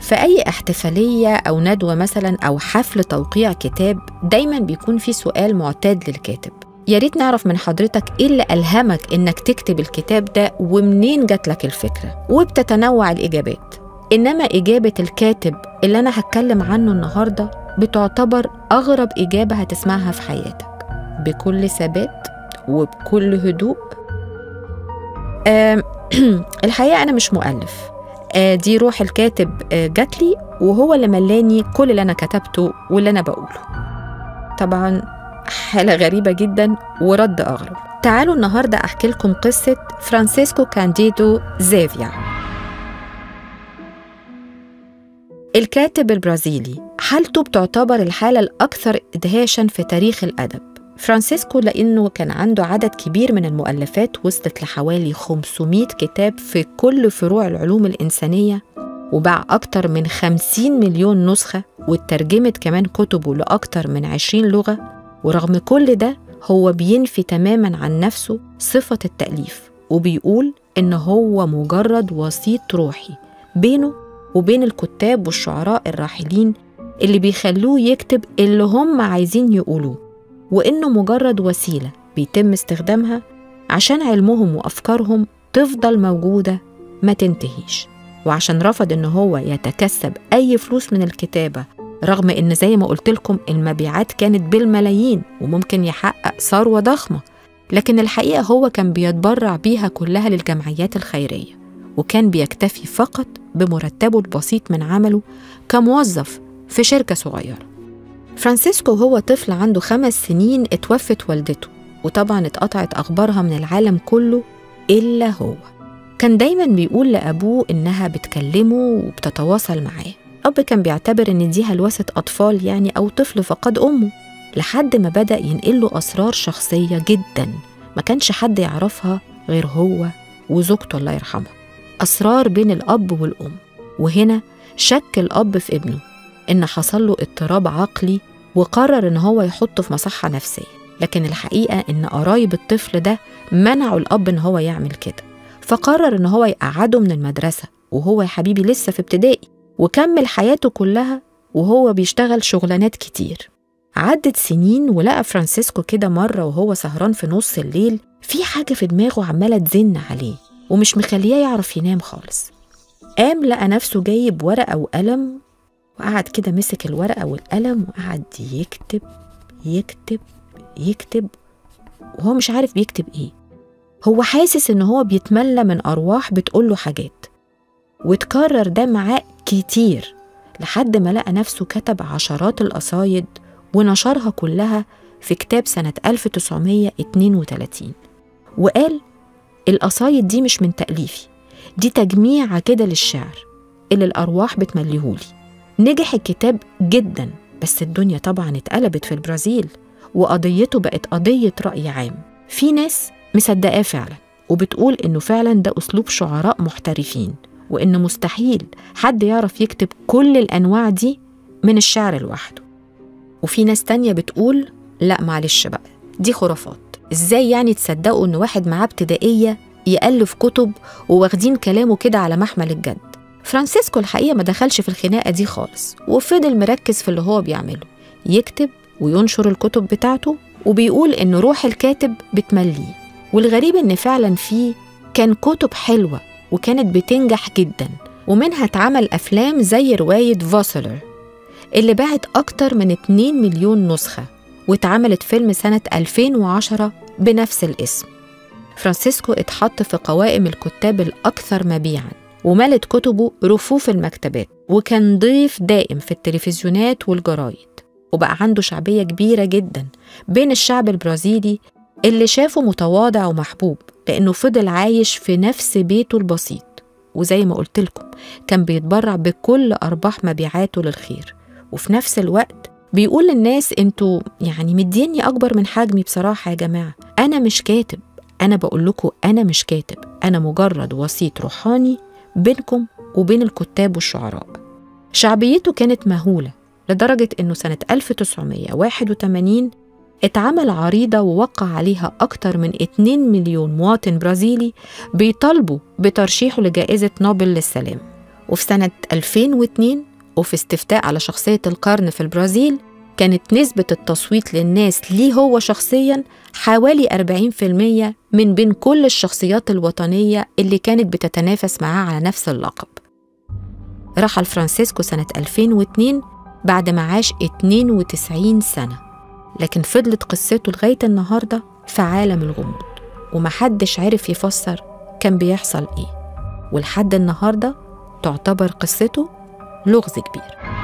في أي احتفالية أو ندوة مثلا أو حفل توقيع كتاب دايما بيكون في سؤال معتاد للكاتب يا ريت نعرف من حضرتك ايه اللي ألهمك إنك تكتب الكتاب ده ومنين جات لك الفكرة وبتتنوع الإجابات إنما إجابة الكاتب اللي أنا هتكلم عنه النهاردة بتعتبر أغرب إجابة هتسمعها في حياتك بكل ثبات وبكل هدوء الحقيقة أنا مش مؤلف دي روح الكاتب جات لي وهو اللي ملاني كل اللي أنا كتبته واللي أنا بقوله طبعا حالة غريبة جدا ورد أغرب تعالوا النهاردة أحكي لكم قصة فرانسيسكو كانديدو زيفيا الكاتب البرازيلي حالته بتعتبر الحالة الأكثر إدهاشا في تاريخ الأدب فرانسيسكو لأنه كان عنده عدد كبير من المؤلفات وصلت لحوالي 500 كتاب في كل فروع العلوم الإنسانية وباع أكتر من 50 مليون نسخة واترجمت كمان كتبه لأكتر من 20 لغة ورغم كل ده هو بينفي تماما عن نفسه صفة التأليف وبيقول إن هو مجرد وسيط روحي بينه وبين الكتاب والشعراء الراحلين اللي بيخلوه يكتب اللي هم عايزين يقولوه وإنه مجرد وسيلة بيتم استخدامها عشان علمهم وأفكارهم تفضل موجودة ما تنتهيش وعشان رفض إن هو يتكسب أي فلوس من الكتابة رغم إن زي ما قلت لكم المبيعات كانت بالملايين وممكن يحقق ثروة ضخمة لكن الحقيقة هو كان بيتبرع بيها كلها للجمعيات الخيرية وكان بيكتفي فقط بمرتبه البسيط من عمله كموظف في شركة صغيرة فرانسيسكو وهو طفل عنده خمس سنين اتوفت والدته وطبعا اتقطعت أخبارها من العالم كله إلا هو كان دايما بيقول لأبوه إنها بتكلمه وبتتواصل معاه الأب كان بيعتبر إن دي هلوسة أطفال يعني أو طفل فقد أمه لحد ما بدأ ينقله أسرار شخصية جدا ما كانش حد يعرفها غير هو وزوجته الله يرحمها أسرار بين الأب والأم وهنا شك الأب في ابنه إن حصل له اضطراب عقلي وقرر إن هو يحطه في مصحة نفسية لكن الحقيقة إن قرايب الطفل ده منعوا الأب إن هو يعمل كده فقرر إن هو يقعده من المدرسة وهو يا حبيبي لسه في ابتدائي وكمل حياته كلها وهو بيشتغل شغلانات كتير عدت سنين ولقى فرانسيسكو كده مرة وهو سهران في نص الليل في حاجة في دماغه عمالة تزن عليه ومش مخليه يعرف ينام خالص قام لقى نفسه جايب ورقة وقلم وقعد كده مسك الورقة والقلم وقعد يكتب يكتب يكتب وهو مش عارف بيكتب ايه هو حاسس ان هو بيتملى من ارواح بتقوله حاجات وتكرر ده معاه كتير لحد ما لقى نفسه كتب عشرات القصايد ونشرها كلها في كتاب سنة 1932 وقال القصايد دي مش من تأليفي دي تجميعة كده للشعر اللي الأرواح بتمليهولي نجح الكتاب جدا بس الدنيا طبعا اتقلبت في البرازيل وقضيته بقت قضية رأي عام في ناس مصدقاه فعلا وبتقول إنه فعلا ده أسلوب شعراء محترفين وإن مستحيل حد يعرف يكتب كل الأنواع دي من الشعر لوحده وفي ناس تانية بتقول لا معلش بقى دي خرافات ازاي يعني تصدقوا ان واحد معاه ابتدائية يألف كتب وواخدين كلامه كده على محمل الجد فرانسيسكو الحقيقة ما دخلش في الخناقة دي خالص وفضل مركز في اللي هو بيعمله يكتب وينشر الكتب بتاعته وبيقول إن روح الكاتب بتمليه والغريب إن فعلا فيه كان كتب حلوة وكانت بتنجح جدا ومنها اتعمل أفلام زي رواية فوسلر اللي باعت أكتر من 2 مليون نسخة واتعملت فيلم سنة 2010 بنفس الاسم فرانسيسكو اتحط في قوائم الكتاب الأكثر مبيعاً وملت كتبه رفوف المكتبات وكان ضيف دائم في التلفزيونات والجرايد وبقى عنده شعبية كبيرة جدا بين الشعب البرازيلي اللي شافه متواضع ومحبوب لأنه فضل عايش في نفس بيته البسيط وزي ما قلت لكم كان بيتبرع بكل أرباح مبيعاته للخير وفي نفس الوقت بيقول للناس انتوا يعني مديني أكبر من حجمي بصراحة يا جماعة أنا مش كاتب أنا بقول لكم أنا مش كاتب أنا مجرد وسيط روحاني بينكم وبين الكتاب والشعراء شعبيته كانت مهولة لدرجة إنه سنة 1981 اتعمل عريضة ووقع عليها أكتر من 2 مليون مواطن برازيلي بيطالبوا بترشيحه لجائزة نوبل للسلام وفي سنة 2002 وفي استفتاء على شخصية القرن في البرازيل كانت نسبة التصويت للناس ليه هو شخصياً حوالي 40% من بين كل الشخصيات الوطنية اللي كانت بتتنافس معاه على نفس اللقب رحل فرانسيسكو سنة 2002 بعد ما عاش 92 سنة لكن فضلت قصته لغاية النهاردة في عالم الغموض ومحدش عرف يفسر كان بيحصل إيه ولحد النهاردة تعتبر قصته لغز كبير